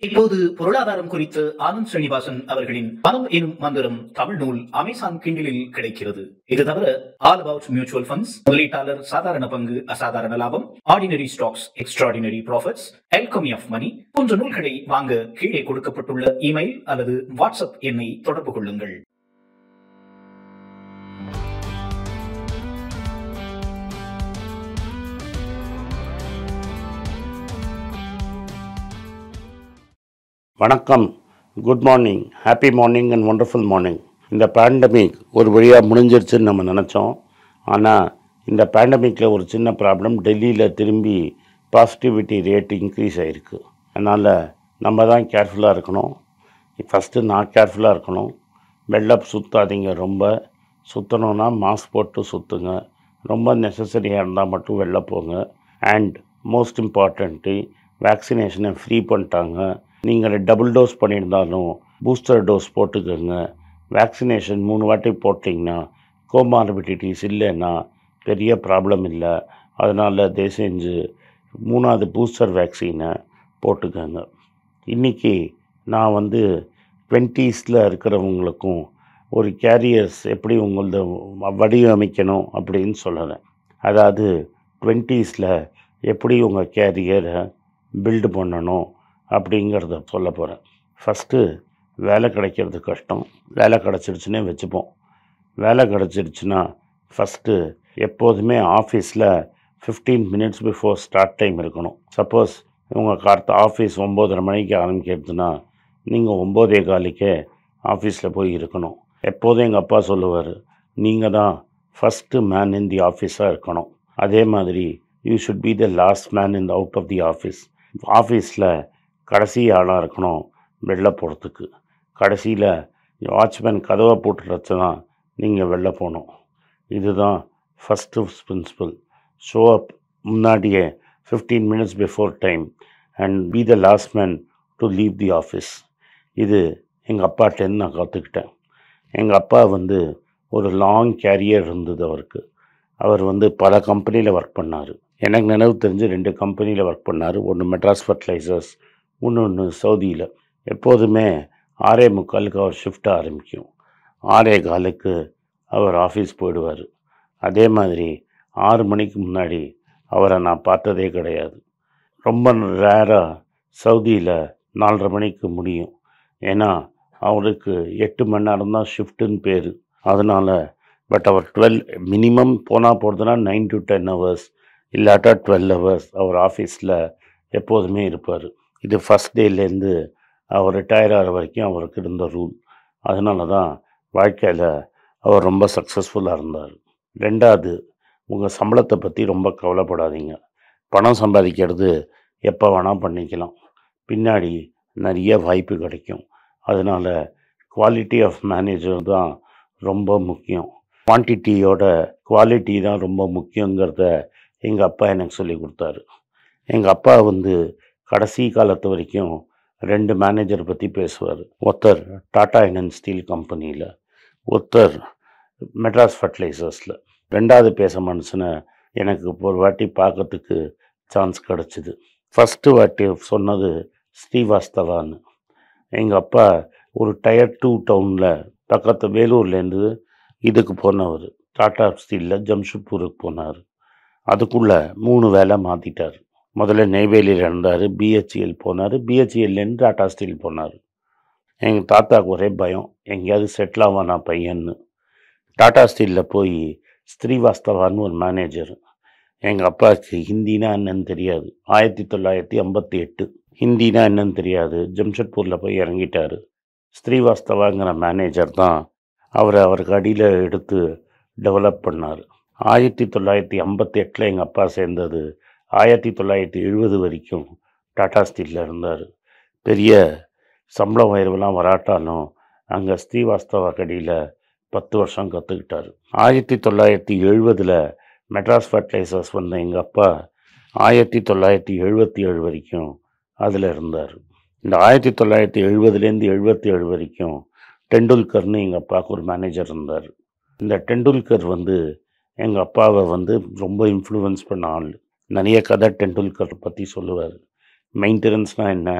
இப்போது பொருளாதாரம் குறித்து ஆனந்த் ஸ்ரீனிவாசன் அவர்களின் பணம் எனும் மந்திரம் தமிழ் நூல் அமேசான் கிண்டிலில் கிடைக்கிறது இது தவிர ஆல் அபவுட் மியூச்சுவல் ஃபண்ட்ஸ் முதலீட்டாளர் சாதாரண பங்கு அசாதாரண லாபம் ordinary stocks extraordinary profits alchemy of money போன்ற நூல்களை வாங்க கீழே கொடுக்கப்பட்டுள்ள இமெயில் அல்லது வாட்ஸ்அப் எண்ணை தொடர்பு கொள்ளுங்கள் வணக்கம் good morning happy morning and wonderful morning இந்த பேண்டமிக் ஒரு வழியாக முடிஞ்சிருச்சுன்னு நம்ம நினச்சோம் ஆனால் இந்த பேண்டமிக்கில் ஒரு சின்ன ப்ராப்ளம் டெல்லியில் திரும்பி பாசிட்டிவிட்டி ரேட் இன்க்ரீஸ் ஆகிருக்கு அதனால் நம்ம தான் கேர்ஃபுல்லாக இருக்கணும் ஃபஸ்ட்டு நான் கேர்ஃபுல்லாக இருக்கணும் வெள்ளை சுற்றாதீங்க ரொம்ப சுற்றணுன்னா மாஸ்க் போட்டு சுற்றுங்க ரொம்ப நெசசரியாக இருந்தால் மட்டும் வெளில போங்க அண்ட் மோஸ்ட் இம்பார்ட்டண்ட்டு வேக்சினேஷனை ஃப்ரீ பண்ணிட்டாங்க நீங்கள் டபுள் டோஸ் பண்ணியிருந்தாலும் பூஸ்டர் டோஸ் போட்டுக்கோங்க வேக்சினேஷன் மூணு வாட்டி போட்டிங்கன்னா கோமார்பிடிட்டிஸ் இல்லைன்னா பெரிய ப்ராப்ளம் இல்லை அதனால் தயவு செஞ்சு மூணாவது பூஸ்டர் வேக்சினை போட்டுக்கோங்க இன்றைக்கி நான் வந்து டுவெண்ட்டீஸில் இருக்கிறவங்களுக்கும் ஒரு கேரியர்ஸ் எப்படி உங்களது வடிவமைக்கணும் அப்படின்னு சொல்லலை அதாவது டுவெண்ட்டீஸில் எப்படி உங்கள் கேரியரை பில்டு பண்ணணும் அப்படிங்கிறத சொல்ல போகிறேன் ஃபஸ்ட்டு வேலை கிடைக்கிறது கஷ்டம் வேலை கிடச்சிருச்சுன்னே வச்சுப்போம் வேலை கிடச்சிருச்சுன்னா ஃபஸ்ட்டு எப்போதுமே ஆஃபீஸில் fifteen minutes before start time இருக்கணும் சப்போஸ் உங்கள் கார்த்த ஆஃபீஸ் ஒம்போதரை மணிக்கு ஆரம்பிக்கிறதுனா நீங்கள் ஒம்போதே காலுக்கே ஆஃபீஸில் போய் இருக்கணும் எப்போதும் எங்கள் அப்பா சொல்லுவார் நீங்கள் தான் ஃபஸ்ட்டு மேன் இன் தி ஆஃபீஸாக இருக்கணும் அதே மாதிரி you should be the last man in the out of the office ஆஃபீஸில் கடைசி ஆளாக இருக்கணும் வெளில போகிறதுக்கு கடைசியில் வாட்ச்மேன் கதவை போட்டுறச்சு தான் நீங்கள் வெளில போகணும் இதுதான் ஃபஸ்ட்டு பிரின்சிபல் ஷோ அப் முன்னாடியே fifteen minutes before time and be the last man to leave the office இது எங்கள் அப்பாட்டேருந்து நான் கற்றுக்கிட்டேன் எங்கள் அப்பா வந்து ஒரு லாங் கேரியர் இருந்தது அவருக்கு அவர் வந்து பல கம்பெனியில் ஒர்க் பண்ணார் எனக்கு நினைவு தெரிஞ்சு ரெண்டு கம்பெனியில் ஒர்க் பண்ணார் ஒன்று மெட்ராஸ் ஃபர்டிலைசர்ஸ் இன்னொன்று சவுதியில் எப்போதுமே ஆறே முக்காலுக்கு அவர் ஷிஃப்ட் ஆரம்பிக்கும் ஆறே காலுக்கு அவர் ஆஃபீஸ் போயிடுவார் அதே மாதிரி ஆறு மணிக்கு முன்னாடி அவரை நான் பார்த்ததே கிடையாது ரொம்ப ரேராக சவுதியில் நாலரை மணிக்கு முடியும் ஏன்னா அவருக்கு எட்டு மணி நேரம் தான் ஷிஃப்ட்டுன்னு பேர் அதனால் பட் அவர் டுவெல் மினிமம் போனால் போகிறதுனா நைன் டு டென் ஹவர்ஸ் இல்லாட்டா டுவெல் ஹவர்ஸ் அவர் ஆஃபீஸில் எப்போதுமே இருப்பார் இது ஃபஸ்ட் டேலேருந்து அவர் ரிட்டையர் ஆகிற வரைக்கும் அவருக்கு இருந்த ரூல் அதனால தான் வாழ்க்கையில் அவர் ரொம்ப சக்ஸஸ்ஃபுல்லாக இருந்தார் ரெண்டாவது உங்கள் சம்பளத்தை பற்றி ரொம்ப கவலைப்படாதீங்க பணம் சம்பாதிக்கிறது எப்போ வேணால் பண்ணிக்கலாம் பின்னாடி நிறைய வாய்ப்பு கிடைக்கும் அதனால் குவாலிட்டி ஆஃப் மேனேஜர் தான் ரொம்ப முக்கியம் குவான்டிட்டியோட குவாலிட்டி தான் ரொம்ப முக்கியங்கிறத எங்கள் அப்பா எனக்கு சொல்லி கொடுத்தாரு எங்கள் அப்பா வந்து கடைசி காலத்து வரைக்கும் ரெண்டு மேனேஜர் பற்றி பேசுவார் ஒருத்தர் டாடா இனன் ஸ்டீல் கம்பெனியில் ஒருத்தர் மெட்ராஸ் ஃபர்டிலைசர்ஸில் ரெண்டாவது பேச மனுஷனை எனக்கு ஒரு வாட்டி பார்க்கறதுக்கு சான்ஸ் கிடச்சிது ஃபஸ்ட்டு வாட்டி சொன்னது ஸ்ரீவாஸ்தவான்னு எங்கள் அப்பா ஒரு டயர் டூ டவுனில் பக்கத்து வேலூர்லேருந்து இதுக்கு போனவர் டாடா ஸ்டீலில் ஜம்ஷெட்பூருக்கு போனார் அதுக்குள்ளே மூணு வேலை மாற்றிட்டார் முதல்ல நெய்வேலியில் இருந்தார் பிஹெச்இஎல் போனார் பிஹெச்இஎல்லேருந்து டாடா ஸ்டீல் போனார் எங்கள் தாத்தாவுக்கு ஒரே பயம் எங்கேயாவது செட்டில் ஆவானா பையன்னு டாடா ஸ்டீலில் போய் ஸ்ரீவாஸ்தவான்னு ஒரு மேனேஜர் எங்கள் அப்பாவுக்கு ஹிந்தினா என்னன்னு தெரியாது ஆயிரத்தி தொள்ளாயிரத்தி ஐம்பத்தி எட்டு ஹிந்தினா என்னன்னு தெரியாது ஜம்ஷெட்பூரில் போய் இறங்கிட்டார் ஸ்ரீவாஸ்தவாங்கிற மேனேஜர் தான் அவரை அவருக்கு அடியில் எடுத்து டெவலப் பண்ணார் ஆயிரத்தி தொள்ளாயிரத்தி ஐம்பத்தி எட்டில் எங்கள் அப்பா சேர்ந்தது ஆயிரத்தி தொள்ளாயிரத்தி எழுபது வரைக்கும் டாடா ஸ்டீலில் இருந்தார் பெரிய சம்பள உயர்வுலாம் வராட்டாலும் அங்கே ஸ்ரீவாஸ்தவா கடியில் பத்து வருஷம் கற்றுக்கிட்டார் ஆயிரத்தி தொள்ளாயிரத்தி எழுபதில் மெட்ராஸ் ஃபர்டிலைசர்ஸ் வந்த எங்கள் அப்பா ஆயிரத்தி தொள்ளாயிரத்தி எழுபத்தி ஏழு வரைக்கும் அதில் இருந்தார் இந்த ஆயிரத்தி தொள்ளாயிரத்தி எழுபதுலேருந்து எழுபத்தி ஏழு வரைக்கும் டெண்டுல்கர்னு எங்கள் அப்பாவுக்கு ஒரு மேனேஜர் இருந்தார் இந்த டெண்டுல்கர் வந்து எங்கள் அப்பாவை வந்து ரொம்ப இன்ஃப்ளூயன்ஸ் பண்ண ஆள் நிறைய கதை டெண்டுல்கர் பற்றி சொல்லுவார் மெயின்டெனன்ஸ்னால் என்ன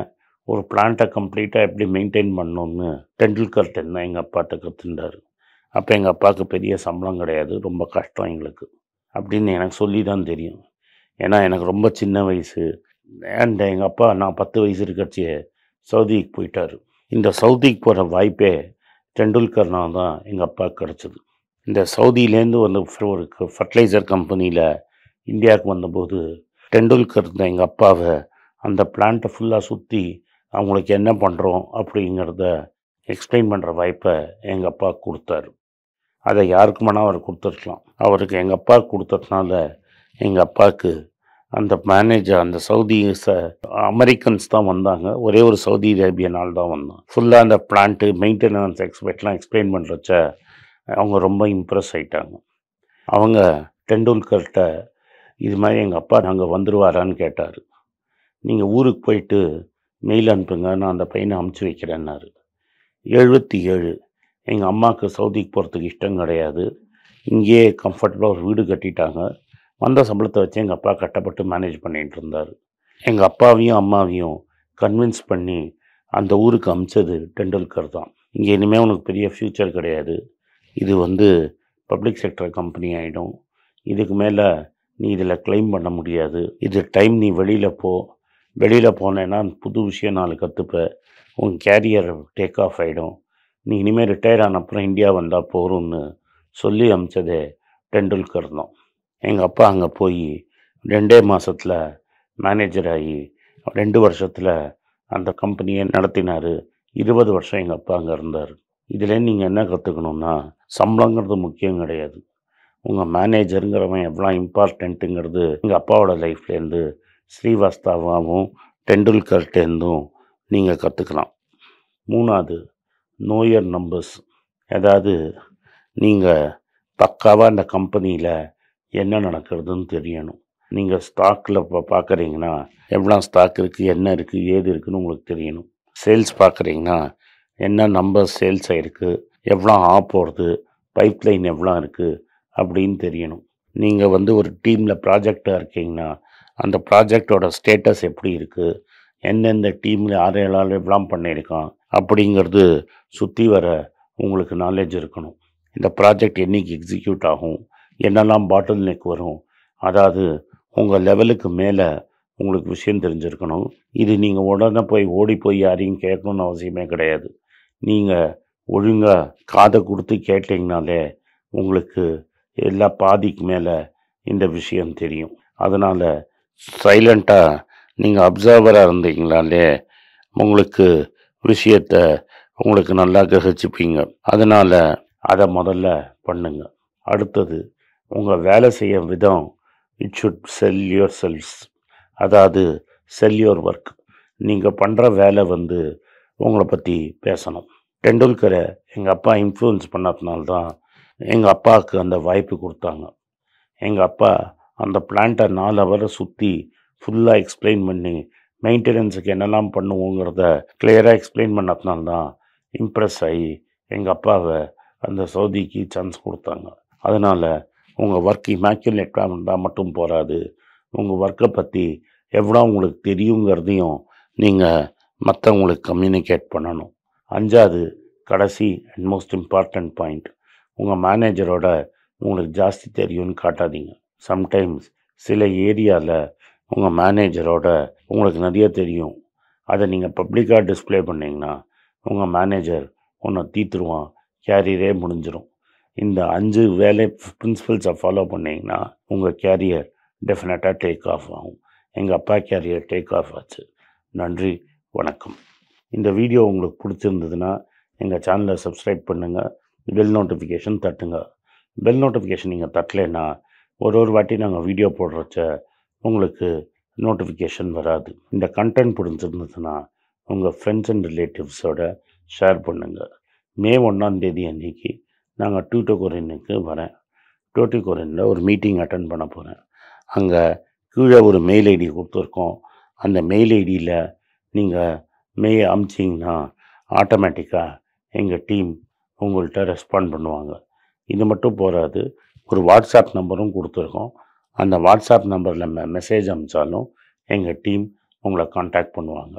ஒரு பிளான்ட்டை கம்ப்ளீட்டாக எப்படி மெயின்டைன் பண்ணணும்னு டெண்டுல்கர்ட்ட தான் எங்கள் அப்பாட்ட கற்றுண்டார் அப்போ எங்கள் அப்பாவுக்கு பெரிய சம்பளம் கிடையாது ரொம்ப கஷ்டம் எங்களுக்கு அப்படின்னு எனக்கு சொல்லி தான் தெரியும் ஏன்னா எனக்கு ரொம்ப சின்ன வயசு அண்ட் எங்கள் அப்பா நான் பத்து வயசு இருக்கச்சே சவுதிக்கு போயிட்டார் இந்த சவுதிக்கு போகிற வாய்ப்பே டெண்டுல்கர்னால் தான் எங்கள் அப்பா கிடச்சிது இந்த சவுதியிலேருந்து வந்து ஒரு ஃபர்டிலைசர் கம்பெனியில் இந்தியாவுக்கு வந்தபோது டெண்டுல்கர் தான் எங்கள் அப்பாவை அந்த பிளான்ட்டை ஃபுல்லாக சுற்றி அவங்களுக்கு என்ன பண்ணுறோம் அப்படிங்கிறத எக்ஸ்பிளைன் பண்ணுற வாய்ப்பை எங்கள் அப்பா கொடுத்தாரு அதை யாருக்கு வேணால் அவர் கொடுத்துருக்கலாம் அவருக்கு எங்கள் அப்பா கொடுத்ததுனால எங்கள் அப்பாவுக்கு அந்த மேனேஜர் அந்த சவுதி ச அமெரிக்கன்ஸ் தான் வந்தாங்க ஒரே ஒரு சவுதி அரேபியன் ஆள் தான் வந்தான் ஃபுல்லாக அந்த பிளான்ட்டு மெயின்டெனன்ஸ் எக்ஸ்பெக்ட்லாம் எக்ஸ்பிளைன் பண்ணுறச்ச அவங்க ரொம்ப இம்ப்ரெஸ் ஆயிட்டாங்க அவங்க டெண்டுல்கர்கிட்ட இது மாதிரி எங்கள் அப்பா நாங்கள் வந்துருவாரான்னு கேட்டார் நீங்கள் ஊருக்கு போயிட்டு மெயில் அனுப்புங்க நான் அந்த பையனை அமுச்சு வைக்கிறேன்னாரு எழுபத்தி ஏழு எங்கள் அம்மாவுக்கு சவுதிக்கு போகிறதுக்கு இஷ்டம் கிடையாது இங்கேயே கம்ஃபர்டபுளாக ஒரு வீடு கட்டிட்டாங்க வந்த சம்பளத்தை வச்சு எங்கள் அப்பா கட்டப்பட்டு மேனேஜ் பண்ணிகிட்டு இருந்தார் எங்கள் அப்பாவையும் அம்மாவையும் கன்வின்ஸ் பண்ணி அந்த ஊருக்கு அமிச்சது டெண்டுல்கர் தான் இங்கே இனிமேல் உனக்கு பெரிய ஃப்யூச்சர் கிடையாது இது வந்து பப்ளிக் செக்டர் கம்பெனி ஆகிடும் இதுக்கு மேலே நீ இதில் க்ளைம் பண்ண முடியாது இது டைம் நீ வெளியில் போ வெளியில் போனேன்னா புது விஷயம் நாலு கற்றுப்ப உன் கேரியர் டேக் ஆஃப் ஆகிடும் நீ இனிமேல் ரிட்டையர் ஆன அப்புறம் இந்தியா வந்தால் போகிறோம்னு சொல்லி அமிச்சதே டெண்டுல்கர் தான் எங்கள் அப்பா அங்கே போய் ரெண்டே மாதத்தில் மேனேஜர் ஆகி ரெண்டு வருஷத்தில் அந்த கம்பெனியை நடத்தினார் இருபது வருஷம் எங்கள் அப்பா அங்கே இருந்தார் இதில் நீங்கள் என்ன கற்றுக்கணுன்னா சம்பளங்கிறது முக்கியம் கிடையாது உங்கள் மேனேஜருங்கிறவன் எவ்வளோ இம்பார்ட்டண்ட்டுங்கிறது எங்கள் அப்பாவோட லைஃப்லேருந்து ஸ்ரீவாஸ்தவாவும் டெண்டுல்கர்ட்டேருந்தும் நீங்கள் கற்றுக்கலாம் மூணாவது நோயர் நம்பர்ஸ் அதாவது நீங்கள் பக்காவாக அந்த கம்பெனியில் என்ன நடக்கிறதுன்னு தெரியணும் நீங்கள் ஸ்டாக்கில் இப்போ பார்க்குறீங்கன்னா எவ்வளோ ஸ்டாக் இருக்குது என்ன இருக்குது ஏது இருக்குன்னு உங்களுக்கு தெரியணும் சேல்ஸ் பார்க்குறீங்கன்னா என்ன நம்பர் சேல்ஸ் ஆகிருக்கு எவ்வளோ ஆ போகிறது பைப்லைன் எவ்வளோ இருக்குது அப்படின்னு தெரியணும் நீங்கள் வந்து ஒரு டீமில் ப்ராஜெக்டாக இருக்கீங்கன்னா அந்த ப்ராஜெக்டோட ஸ்டேட்டஸ் எப்படி இருக்குது எந்தெந்த டீமில் யார் யாரால் எவ்வளோ பண்ணியிருக்கான் அப்படிங்கிறது சுற்றி வர உங்களுக்கு நாலேஜ் இருக்கணும் இந்த ப்ராஜெக்ட் என்னைக்கு எக்ஸிக்யூட் ஆகும் என்னெல்லாம் பாட்டில் நெக் வரும் அதாவது உங்கள் லெவலுக்கு மேலே உங்களுக்கு விஷயம் தெரிஞ்சிருக்கணும் இது நீங்கள் உடனே போய் ஓடி போய் யாரையும் கேட்கணும்னு அவசியமே கிடையாது நீங்கள் ஒழுங்காக காதை கொடுத்து கேட்டிங்கனாலே உங்களுக்கு எல்லா பாதிக்கு மேலே இந்த விஷயம் தெரியும் அதனால் சைலண்ட்டாக நீங்கள் அப்சர்வராக இருந்தீங்களாலே உங்களுக்கு விஷயத்தை உங்களுக்கு நல்லா கிரகிச்சுப்பீங்க அதனால் அதை முதல்ல பண்ணுங்க அடுத்தது உங்கள் வேலை செய்ய விதம் it should sell yourselves அதாவது செல் யுவர் ஒர்க் நீங்கள் பண்ணுற வேலை வந்து உங்களை பற்றி பேசணும் டெண்டுல்கரை எங்கள் அப்பா இன்ஃப்ளூயன்ஸ் பண்ணதுனால்தான் எங்கள் அப்பாவுக்கு அந்த வாய்ப்பு கொடுத்தாங்க எங்கள் அப்பா அந்த பிளான்ட்டை நாலு ஹவரை சுற்றி ஃபுல்லாக எக்ஸ்பிளைன் பண்ணி மெயின்டெனன்ஸுக்கு என்னெல்லாம் பண்ணுவோங்கிறத கிளியராக எக்ஸ்பிளைன் பண்ணதுனால்தான் இம்ப்ரெஸ் ஆகி எங்கள் அப்பாவை அந்த சவுதிக்கு சான்ஸ் கொடுத்தாங்க அதனால் உங்கள் ஒர்க் இமேக்குலேட்டாக இருந்தால் மட்டும் போகாது உங்கள் ஒர்க்கை பற்றி எவ்வளோ உங்களுக்கு தெரியுங்கிறதையும் நீங்கள் மற்றவங்களுக்கு கம்யூனிகேட் பண்ணணும் அஞ்சாவது கடைசி அண்ட் மோஸ்ட் இம்பார்ட்டண்ட் பாயிண்ட் உங்கள் மேனேஜரோட உங்களுக்கு ஜாஸ்தி தெரியும்னு காட்டாதீங்க சம்டைம்ஸ் சில ஏரியாவில் உங்கள் மேனேஜரோட உங்களுக்கு நிறைய தெரியும் அதை நீங்கள் பப்ளிக்காக டிஸ்ப்ளே பண்ணீங்கன்னா உங்கள் மேனேஜர் உன்னை தீத்துருவான் கேரியரே முடிஞ்சிடும் இந்த அஞ்சு வேலை பிரின்சிபல்ஸை ஃபாலோ பண்ணீங்கன்னா உங்கள் கேரியர் டெஃபினட்டாக டேக் ஆஃப் ஆகும் எங்கள் அப்பா கேரியர் டேக் ஆஃப் ஆச்சு நன்றி வணக்கம் இந்த வீடியோ உங்களுக்கு பிடிச்சிருந்ததுன்னா எங்கள் சேனலை சப்ஸ்கிரைப் பண்ணுங்கள் பெல் நோட்டிஃபிகேஷன் தட்டுங்க பெல் நோட்டிஃபிகேஷன் நீங்கள் தட்டலைன்னா ஒரு ஒரு வாட்டி நாங்கள் வீடியோ போடுறச்ச உங்களுக்கு நோட்டிஃபிகேஷன் வராது இந்த கண்டென்ட் பிடிச்சிருந்ததுன்னா உங்கள் ஃப்ரெண்ட்ஸ் அண்ட் ரிலேட்டிவ்ஸோட ஷேர் பண்ணுங்கள் மே ஒன்றாந்தேதி அன்றைக்கி நாங்கள் டூட்டோகோரினுக்கு வரேன் டோட்டிகோரினில் ஒரு மீட்டிங் அட்டன் பண்ண போகிறேன் அங்கே கீழே ஒரு மெயில் ஐடி கொடுத்துருக்கோம் அந்த மெயில் ஐடியில் நீங்கள் மெயில் அமிச்சிங்கன்னா ஆட்டோமேட்டிக்காக எங்கள் டீம் உங்கள்கிட்ட ரெஸ்பாண்ட் பண்ணுவாங்க இது மட்டும் போகாது ஒரு வாட்ஸ்அப் நம்பரும் கொடுத்துருக்கோம் அந்த வாட்ஸ்அப் நம்பரில் மெ மெசேஜ் அனுப்பிச்சாலும் எங்கள் டீம் உங்களை காண்டாக்ட் பண்ணுவாங்க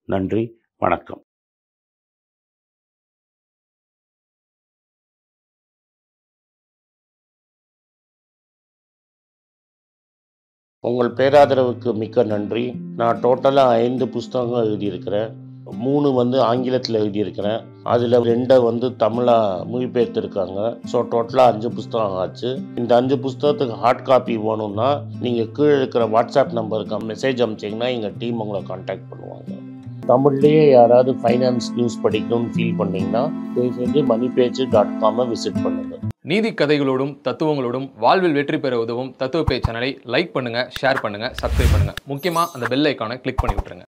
நன்றி வணக்கம் உங்கள் பேராதரவுக்கு மிக்க நன்றி நான் டோட்டலாக ஐந்து புஸ்தகங்கள் எழுதியிருக்கிறேன் மூணு வந்து ஆங்கிலத்தில் எழுதியிருக்கிறேன் அதில் ரெண்டை வந்து தமிழாக மொழிபெயர்த்திருக்காங்க ஸோ டோட்டலாக அஞ்சு புஸ்தகம் ஆச்சு இந்த அஞ்சு புஸ்தகத்துக்கு ஹார்ட் காப்பி வேணும்னா நீங்கள் கீழே இருக்கிற வாட்ஸ்அப் நம்பருக்கு மெசேஜ் அனுப்பிச்சிங்கன்னா எங்கள் டீம் உங்களை காண்டாக்ட் பண்ணுவாங்க தமிழ்லேயே யாராவது ஃபைனான்ஸ் நியூஸ் படிக்கணும்னு ஃபீல் பண்ணீங்கன்னா தயவு செஞ்சு மணி பேஜ் டாட் காமை விசிட் பண்ணுங்கள் நீதி கதைகளோடும் தத்துவங்களோடும் வாழ்வில் வெற்றி பெற உதவும் தத்துவ பேச்சு சேனலை லைக் பண்ணுங்க ஷேர் பண்ணுங்க சப்ஸ்கிரைப் பண்ணுங்க முக்கியமா அந்த பெல் ஐக்கானை கிளிக் பண்ணி விட்டுருங்க